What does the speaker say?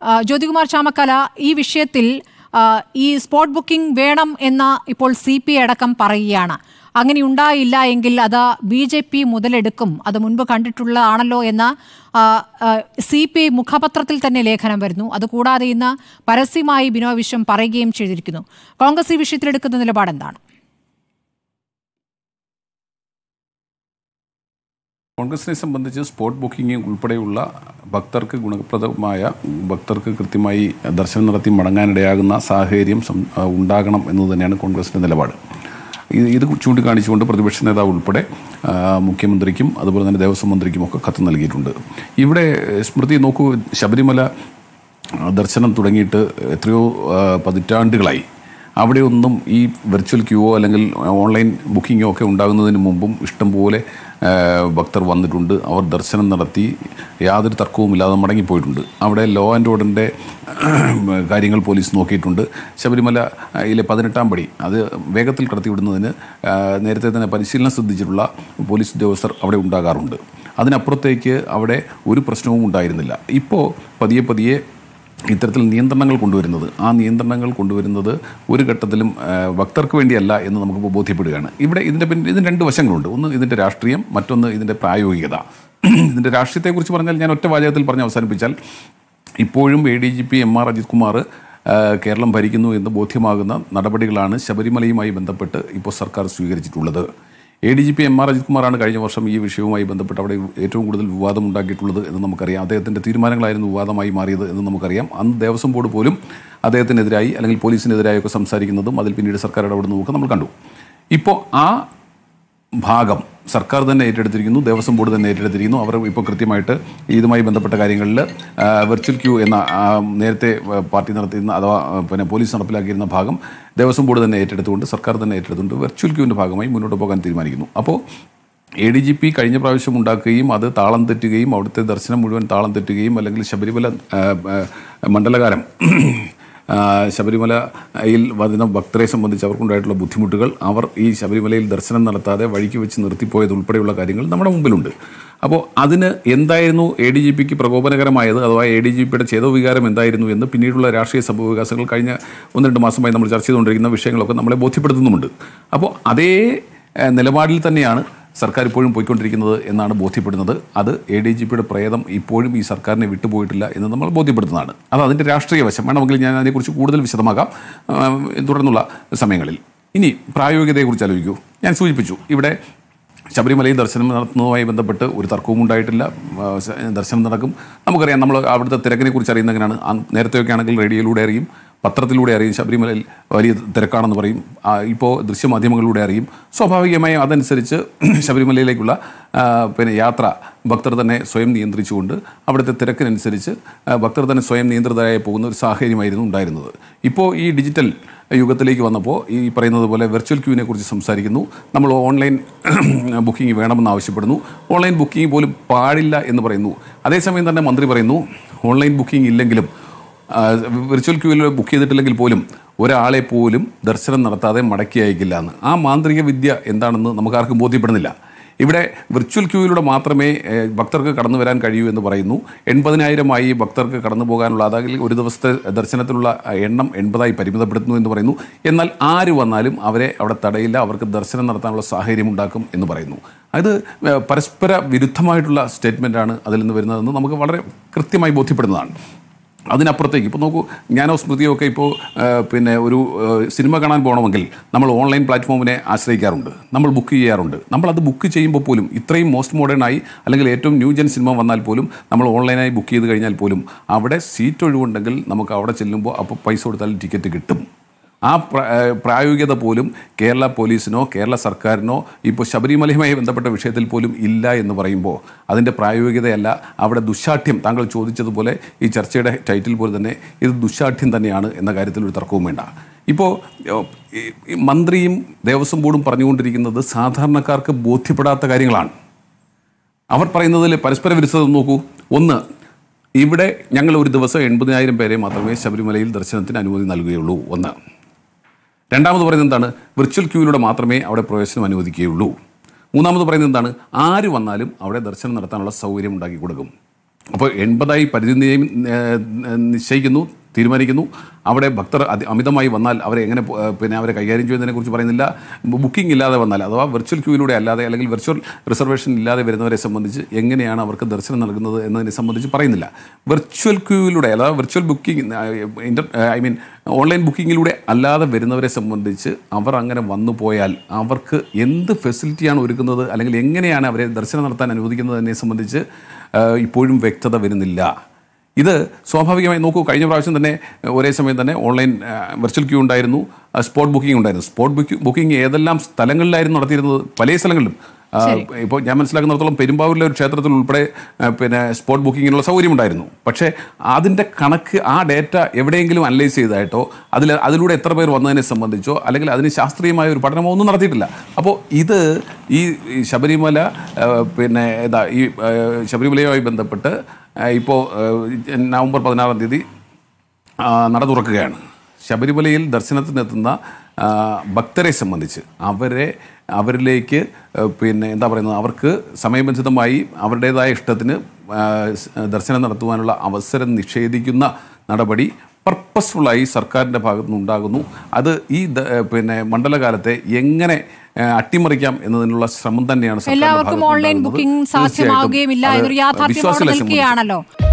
ആ, ജ്യോതികുമാർ ചാമക്കല ഈ വിഷയത്തിൽ ആ, ഈ സ്പോട്ട് ബുക്കിംഗ് വേണം എന്ന് ഇപ്പോൾ സി പി അടക്കം പറയുകയാണ് അങ്ങനെ ഉണ്ടായില്ല എങ്കിൽ അത് ബി ജെ പി മുതലെടുക്കും അത് മുൻപ് കണ്ടിട്ടുള്ളതാണല്ലോ എന്ന് സി പി ഐ മുഖപത്രത്തിൽ തന്നെ ലേഖനം വരുന്നു അതുകൂടാതെ ഇന്ന് പരസ്യമായി ബിനോയ് വിശ്വം പറയുകയും ചെയ്തിരിക്കുന്നു കോൺഗ്രസ് ഈ വിഷയത്തിലെടുക്കുന്ന നിലപാട് എന്താണ് കോൺഗ്രസിനെ സംബന്ധിച്ച് സ്പോട്ട് ബുക്കിംഗ് ഉൾപ്പെടെയുള്ള ഭക്തർക്ക് ഗുണപ്രദമായ ഭക്തർക്ക് കൃത്യമായി ദർശനം നടത്തി മടങ്ങാനിടയാകുന്ന സാഹചര്യം സം- ആ, ഉണ്ടാകണം എന്നത് തന്നെയാണ് കോൺഗ്രസിൻ്റെ നിലപാട് ഇത് ഇത് ചൂണ്ടിക്കാണിച്ചുകൊണ്ട് പ്രതിപക്ഷ നേതാവ് ഉൾപ്പെടെ ആ, മുഖ്യമന്ത്രിക്കും അതുപോലെ തന്നെ ദേവസ്വം മന്ത്രിക്കും ഒക്കെ കത്ത് നൽകിയിട്ടുണ്ട് ഇവിടെ സ്മൃതി നോക്കൂ ശബരിമല ആ, ദർശനം തുടങ്ങിയിട്ട് എത്രയോ ആ, പതിറ്റാണ്ടുകളായി അവിടെയൊന്നും ഈ വെർച്വൽ ക്യൂവോ അല്ലെങ്കിൽ ഓൺലൈൻ ബുക്കിങ്ങോ ഒക്കെ ഉണ്ടാകുന്നതിന് മുമ്പും ഇഷ്ടംപോലെ ആ, ഭക്തർ വന്നിട്ടുണ്ട് അവർ ദർശനം നടത്തി യാതൊരു തർക്കവുമില്ലാതെ മടങ്ങിപ്പോയിട്ടുണ്ട് അവിടെ ലോ ആൻഡ് ഓർഡറിൻ്റെ കാര്യങ്ങൾ പോലീസ് നോക്കിയിട്ടുണ്ട് ശബരിമലയിലെ പതിനെട്ടാം പടി അത് വേഗത്തിൽ കടത്തിവിടുന്നതിന് ആ, നേരത്തെ തന്നെ പരിശീലനം ശ്രദ്ധിച്ചിട്ടുള്ള പോലീസ് ഉദ്യോഗസ്ഥർ അവിടെ ഉണ്ടാകാറുണ്ട് അതിനപ്പുറത്തേക്ക് അവിടെ ഒരു പ്രശ്നവും ഉണ്ടായിരുന്നില്ല ഇപ്പോൾ പതിയെ പതിയെ ഇത്തരത്തിൽ നിയന്ത്രണങ്ങൾ കൊണ്ടുവരുന്നത് ആ നിയന്ത്രണങ്ങൾ കൊണ്ടുവരുന്നത് ഒരു ഘട്ടത്തിലും ആ, ഭക്തർക്ക് വേണ്ടിയല്ല എന്ന് നമുക്ക് ബോധ്യപ്പെടുകയാണ് ഇവിടെ ഇതിൻ്റെ പിന്നിൽ ഇതിന് രണ്ട് വശങ്ങളുണ്ട് ഒന്ന് ഇതിൻ്റെ രാഷ്ട്രീയം മറ്റൊന്ന് ഇതിൻ്റെ പ്രായോഗികത ഇതിൻ്റെ രാഷ്ട്രീയത്തെക്കുറിച്ച് പറഞ്ഞാൽ ഞാൻ ഒറ്റ വാചകത്തിൽ പറഞ്ഞ് അവസാനിപ്പിച്ചാൽ ഇപ്പോഴും A D G P M R Ajith Kumar ആ, കേരളം ഭരിക്കുന്നു എന്ന് ബോധ്യമാകുന്ന നടപടികളാണ് ശബരിമലയുമായി ബന്ധപ്പെട്ട് ഇപ്പോൾ സർക്കാർ സ്വീകരിച്ചിട്ടുള്ളത് A D G P M R Ajith കുമാറാണ് കഴിഞ്ഞ വർഷം ഈ വിഷയവുമായി ബന്ധപ്പെട്ട് അവിടെ ഏറ്റവും കൂടുതൽ വിവാദം ഉണ്ടാക്കിയിട്ടുള്ളത് എന്ന് നമുക്കറിയാം അദ്ദേഹത്തിൻ്റെ തീരുമാനങ്ങളായിരുന്നു വിവാദമായി മാറിയത് എന്ന് നമുക്കറിയാം അന്ന് ദേവസ്വം ബോർഡ് പോലും അദ്ദേഹത്തിനെതിരായി അല്ലെങ്കിൽ പോലീസിനെതിരായി ഒക്കെ സംസാരിക്കുന്നതും അതിൽ പിന്നീട് സർക്കാർ ഇടപെടുന്നതും ഒക്കെ നമ്മൾ കണ്ടു ഇപ്പോൾ ആ ഭാഗം സർക്കാർ തന്നെ ഏറ്റെടുത്തിരിക്കുന്നു ദേവസ്വം ബോർഡ് തന്നെ ഏറ്റെടുത്തിരിക്കുന്നു അവർ ഇപ്പോൾ കൃത്യമായിട്ട് ഇതുമായി ബന്ധപ്പെട്ട കാര്യങ്ങളിൽ വെർച്വൽ ക്യൂ എന്ന ആ, നേരത്തെ ആ, പാർട്ടി നടത്തിയിരുന്ന അഥവാ ആ, പിന്നെ പോലീസ് നടപ്പിലാക്കിയിരുന്ന ഭാഗം ദേവസ്വം ബോർഡ് തന്നെ ഏറ്റെടുത്തുകൊണ്ട് സർക്കാർ തന്നെ ഏറ്റെടുത്തുകൊണ്ട് വെർച്വൽ ക്യൂവിൻ്റെ ഭാഗമായി മുന്നോട്ട് പോകാൻ തീരുമാനിക്കുന്നു അപ്പോൾ എ ഡി ജി പി കഴിഞ്ഞ പ്രാവശ്യം ഉണ്ടാക്കുകയും അത് താളം തെറ്റുകയും അവിടുത്തെ ദർശനം മുഴുവൻ താളം തെറ്റുകയും അല്ലെങ്കിൽ ശബരിമല ആ, ആ, മണ്ഡലകാരം ആ, ശബരിമലയിൽ വരുന്ന ഭക്തരെ സംബന്ധിച്ച് അവർക്കുണ്ടായിട്ടുള്ള ബുദ്ധിമുട്ടുകൾ അവർ ഈ ശബരിമലയിൽ ദർശനം നടത്താതെ വഴിക്ക് വെച്ച് നിർത്തിപ്പോയത് ഉൾപ്പെടെയുള്ള കാര്യങ്ങൾ നമ്മുടെ മുമ്പിലുണ്ട് അപ്പോൾ അതിന് എന്തായിരുന്നു എ ഡി ജി പിക്ക് പ്രകോപനകരമായത് അഥവാ എ ഡി ജി പിയുടെ ചേതോവികാരം എന്തായിരുന്നു എന്ന് പിന്നീടുള്ള രാഷ്ട്രീയ സംഭവ വികാസങ്ങൾ കഴിഞ്ഞ ഒന്ന് രണ്ട് മാസമായി നമ്മൾ ചർച്ച ചെയ്തുകൊണ്ടിരിക്കുന്ന വിഷയങ്ങളൊക്കെ നമ്മളെ ബോധ്യപ്പെടുത്തുന്നുമുണ്ട് അപ്പോൾ അതേ ഏഹ്, നിലപാടിൽ തന്നെയാണ് സർക്കാർ ഇപ്പോഴും പോയിക്കൊണ്ടിരിക്കുന്നത് എന്നാണ് ബോധ്യപ്പെടുന്നത് അത് എ ഡി ജി പിയുടെ പ്രേതം ഇപ്പോഴും ഈ സർക്കാരിനെ വിട്ടുപോയിട്ടില്ല എന്ന് നമ്മൾ ബോധ്യപ്പെടുത്തുന്നതാണ് അത് അതിൻ്റെ രാഷ്ട്രീയ വശം വേണമെങ്കിൽ ഞാൻ അതിനെക്കുറിച്ച് കൂടുതൽ വിശദമാക്കാം ആ, തുടർന്നുള്ള സമയങ്ങളിൽ ഇനി പ്രായോഗികതയെക്കുറിച്ച് ആലോചിക്കൂ ഞാൻ സൂചിപ്പിച്ചു ഇവിടെ ശബരിമലയിൽ ദർശനം നടത്തുന്നതുമായി ബന്ധപ്പെട്ട് ഒരു തർക്കവും ഉണ്ടായിട്ടില്ല ആ, സ- ദർശനം നടക്കും നമുക്കറിയാം നമ്മൾ അവിടുത്തെ തിരക്കിനെ കുറിച്ച് അറിയുന്ന എങ്ങനെയാണ് ആ, നേരത്തെയൊക്കെ ആണെങ്കിൽ റേഡിയോയിലൂടെ അറിയും പത്രത്തിലൂടെ അറിയും ശബരിമലയിൽ വലിയ തിരക്കാണെന്ന് പറയും ആ, ഇപ്പോൾ ദൃശ്യമാധ്യമങ്ങളിലൂടെ അറിയും സ്വാഭാവികമായും അതനുസരിച്ച് ശബരിമലയിലേക്കുള്ള ആ, പിന്നെ യാത്ര ഭക്തർ തന്നെ സ്വയം നിയന്ത്രിച്ചുകൊണ്ട് അവിടുത്തെ തിരക്കിനനുസരിച്ച് ആ, ഭക്തർ തന്നെ സ്വയം നിയന്ത്രിതരായി പോകുന്ന ഒരു സാഹചര്യമായിരുന്നു ഉണ്ടായിരുന്നത് ഇപ്പോൾ ഈ ഡിജിറ്റൽ യുഗത്തിലേക്ക് വന്നപ്പോൾ ഈ പറയുന്നത് പോലെ വെർച്വൽ ക്യൂവിനെ കുറിച്ച് സംസാരിക്കുന്നു നമ്മൾ ഓൺലൈൻ ബുക്കിംഗ് വേണമെന്ന് ആവശ്യപ്പെടുന്നു ഓൺലൈൻ ബുക്കിംഗ് പോലും പാടില്ല എന്ന് പറയുന്നു അതേസമയം തന്നെ മന്ത്രി പറയുന്നു ഓൺലൈൻ ബുക്കിംഗ് ഇല്ലെങ്കിലും ആ, വിർച്വൽ ക്യൂവിൽ ബുക്ക് ചെയ്തിട്ടില്ലെങ്കിൽ പോലും ഒരാളെ പോലും ദർശനം നടത്താതെ മടക്കി അയക്കില്ല എന്ന് ആ മാന്ത്രിക വിദ്യ എന്താണെന്ന് നമുക്ക് ആർക്കും ബോധ്യപ്പെടുന്നില്ല ഇവിടെ വിർച്വൽ ക്യൂവിലൂടെ മാത്രമേ ഏഹ്, ഭക്തർക്ക് കടന്നു വരാൻ കഴിയൂ എന്ന് പറയുന്നു എൺപതിനായിരമായി ഭക്തർക്ക് കടന്നു പോകാനുള്ള അതായത് ഒരു ദിവസത്തെ ദർശനത്തിലുള്ള എണ്ണം എൺപതായി പരിമിതപ്പെടുത്തുന്നു എന്ന് പറയുന്നു എന്നാൽ ആര് വന്നാലും അവരെ അവിടെ തടയില്ല അവർക്ക് ദർശനം നടത്താനുള്ള സാഹചര്യം ഉണ്ടാക്കും എന്ന് പറയുന്നു അത് ഏഹ്, പരസ്പര വിരുദ്ധമായിട്ടുള്ള സ്റ്റേറ്റ്മെൻറ്റാണ് അതിൽ നിന്ന് വരുന്നതെന്ന് നമുക്ക് വളരെ കൃത്യമായി ബോധ്യപ്പെടുന്നതാണ് അതിനപ്പുറത്തേക്ക് ഇപ്പോൾ നോക്കൂ ഞാനോ സ്മൃതിയോ ഒക്കെ ഇപ്പോൾ ആ, പിന്നെ ഒരു ആ, സിനിമ കാണാൻ പോകണമെങ്കിൽ നമ്മൾ ഓൺലൈൻ പ്ലാറ്റ്ഫോമിനെ ആശ്രയിക്കാറുണ്ട് നമ്മൾ ബുക്ക് ചെയ്യാറുണ്ട് നമ്മൾ അത് ബുക്ക് ചെയ്യുമ്പോൾ പോലും ഇത്രയും മോസ്റ്റ് മോഡേൺ ആയി അല്ലെങ്കിൽ ഏറ്റവും ന്യൂ ജൻ സിനിമ വന്നാൽ പോലും നമ്മൾ ഓൺലൈനായി ബുക്ക് ചെയ്ത് കഴിഞ്ഞാൽ പോലും അവിടെ സീറ്റ് ഒഴിവുണ്ടെങ്കിൽ നമുക്ക് അവിടെ ചെല്ലുമ്പോൾ അപ്പോൾ പൈസ കൊടുത്താൽ ടിക്കറ്റ് കിട്ടും ആ പ്ര- ഏഹ് പ്രായോഗികത പോലും കേരള പോലീസിനോ കേരള സർക്കാരിനോ ഇപ്പോൾ ശബരിമലയുമായി ബന്ധപ്പെട്ട വിഷയത്തിൽ പോലും ഇല്ല എന്ന് പറയുമ്പോൾ അതിൻ്റെ പ്രായോഗികതയല്ല അവിടെ ദുശാഠ്യം താങ്കൾ ചോദിച്ചതുപോലെ ഈ ചർച്ചയുടെ ടൈറ്റിൽ പോലെ തന്നെ ഇത് ദുശാഠ്യം തന്നെയാണ് എന്ന കാര്യത്തിൽ ഒരു തർക്കവും വേണ്ട ഇപ്പോൾ ഏഹ്, ഈ- ഈ മന്ത്രിയും ദേവസ്വം ബോർഡും പറഞ്ഞുകൊണ്ടിരിക്കുന്നത് സാധാരണക്കാർക്ക് ബോധ്യപ്പെടാത്ത കാര്യങ്ങളാണ് അവർ പറയുന്നതിൽ പരസ്പര വിരുദ്ധത ഒന്ന് നോക്കൂ ഒന്ന് ഇവിടെ ഞങ്ങൾ ഒരു ദിവസം എൺപതിനായിരം പേരെ മാത്രമേ ശബരിമലയിൽ ദർശനത്തിന് അനുമതി നൽകുകയുള്ളൂ ഒന്ന് രണ്ടാമത് പറയുന്നത് എന്താണ് വിർച്വൽ ക്യൂവിലൂടെ മാത്രമേ അവിടെ പ്രവേശനം അനുവദിക്കുകയുള്ളൂ മൂന്നാമത് പറയുന്നത് എന്താണ് ആര് വന്നാലും അവിടെ ദർശനം നടത്താനുള്ള സൗകര്യം ഉണ്ടാക്കി കൊടുക്കും അപ്പോൾ എൺപതായി പരിധി നിയം- ഏഹ് നിശ്ചയിക്കുന്നു തീരുമാനിക്കുന്നു അവിടെ ഭക്തർ അതി അമിതമായി വന്നാൽ അവരെ എങ്ങനെ പോ- ഏഹ് പിന്നെ അവരെ കൈകാര്യം ചെയ്യുന്നതിനെ കുറിച്ച് പറയുന്നില്ല ബുക്കിംഗ് ഇല്ലാതെ വന്നാൽ അഥവാ വെർച്വൽ ക്യൂയിലൂടെ അല്ലാതെ അല്ലെങ്കിൽ വെർച്വൽ റിസർവേഷൻ ഇല്ലാതെ വരുന്നവരെ സംബന്ധിച്ച് എങ്ങനെയാണ് അവർക്ക് ദർശനം നൽകുന്നത് എന്നതിനെ സംബന്ധിച്ച് പറയുന്നില്ല വെർച്വൽ ക്യൂയിലൂടെ അഥവാ virtual booking inter I mean online ബുക്കിങ്ങിലൂടെ അല്ലാതെ വരുന്നവരെ സംബന്ധിച്ച് അവർ അങ്ങനെ വന്നു പോയാൽ അവർക്ക് എന്ത് ഫെസിലിറ്റിയാണ് ഒരുക്കുന്നത് അല്ലെങ്കിൽ എങ്ങനെയാണ് അവരെ ദർശനം നടത്താൻ അനുവദിക്കുന്നതിനെ സംബന്ധിച്ച് ഏഹ് ഇപ്പോഴും വ്യക്തത വരുന്നില്ല ഇത് സ്വാഭാവികമായി നോക്കൂ കഴിഞ്ഞ പ്രാവശ്യം തന്നെ ഏഹ് ഒരേ സമയം തന്നെ ഓൺലൈൻ ഏഹ് വെർച്വൽ ക്യൂ ഉണ്ടായിരുന്നു ആ സ്പോട്ട് ബുക്കിംഗ് ഉണ്ടായിരുന്നു സ്പോട്ട് ബുക്ക് ബുക്കിംഗ് ഏതെല്ലാം സ്ഥലങ്ങളിലായിരുന്നു നടത്തിയിരുന്നത് പല സ്ഥലങ്ങളിലും ഇപ്പോൾ ഞാൻ മനസ്സിലാക്കുന്നിടത്തോളം പെരുമ്പാവൂരിലെ ഒരു ക്ഷേത്രത്തിൽ ഉൾപ്പെടെ ഏഹ് പിന്നെ സ്പോട്ട് ബുക്കിങ്ങിനുള്ള സൗകര്യം ഉണ്ടായിരുന്നു പക്ഷേ അതിൻ്റെ കണക്ക് ആ ഡേറ്റ എവിടെയെങ്കിലും അനലൈസ് ചെയ്തതായിട്ടോ അതിൽ അതിലൂടെ എത്ര പേർ വന്നതിനെ സംബന്ധിച്ചോ അല്ലെങ്കിൽ അതിന് ശാസ്ത്രീയമായ ഒരു പഠനമോ ഒന്നും നടത്തിയിട്ടില്ല അപ്പോൾ ഇത് ഈ ഈ ശബരിമല ഏഹ് പിന്നെ ഏതാ ഈ ഏഹ് ശബരിമലയുമായി ബന്ധപ്പെട്ട് ഇപ്പോൾ നവംബർ പതിനാറാം തീയതി ആ, നട തുറക്കുകയാണ് ശബരിമലയിൽ ദർശനത്തിനെത്തുന്ന ആ, ഭക്തരെ സംബന്ധിച്ച് അവരെ അവരിലേക്ക് ആ, പിന്നെ എന്താ പറയുന്നത് അവർക്ക് സമയബന്ധിതമായി അവരുടേതായ ഇഷ്ടത്തിന് ആ, സ്- ദർശനം നടത്തുവാനുള്ള അവസരം നിഷേധിക്കുന്ന നടപടി പർപ്പസ്ഫുള്ളായി സർക്കാരിൻ്റെ ഭാഗത്തു നിന്നുണ്ടാകുന്നു അത് ഈ ദ- പിന്നെ മണ്ഡലകാലത്തെ എങ്ങനെ ആ, അട്ടിമറിക്കാം എന്നതിനുള്ള ശ്രമം തന്നെയാണ് സർക്കാരിന്റെ എല്ലാവർക്കും ഭാഗത്തുനിന്ന് ഓൺലൈൻ ഉണ്ടാകുന്നത്. ബുക്കിംഗ് തീർച്ചയായിട്ടും സാധ്യമാവുകയുമില്ല അത് എന്നൊരു യാഥാർത്ഥ്യം അവിടെ വിശ്വാസികളെ സംബന്ധിച്ച് നിൽക്കുകയാണല്ലോ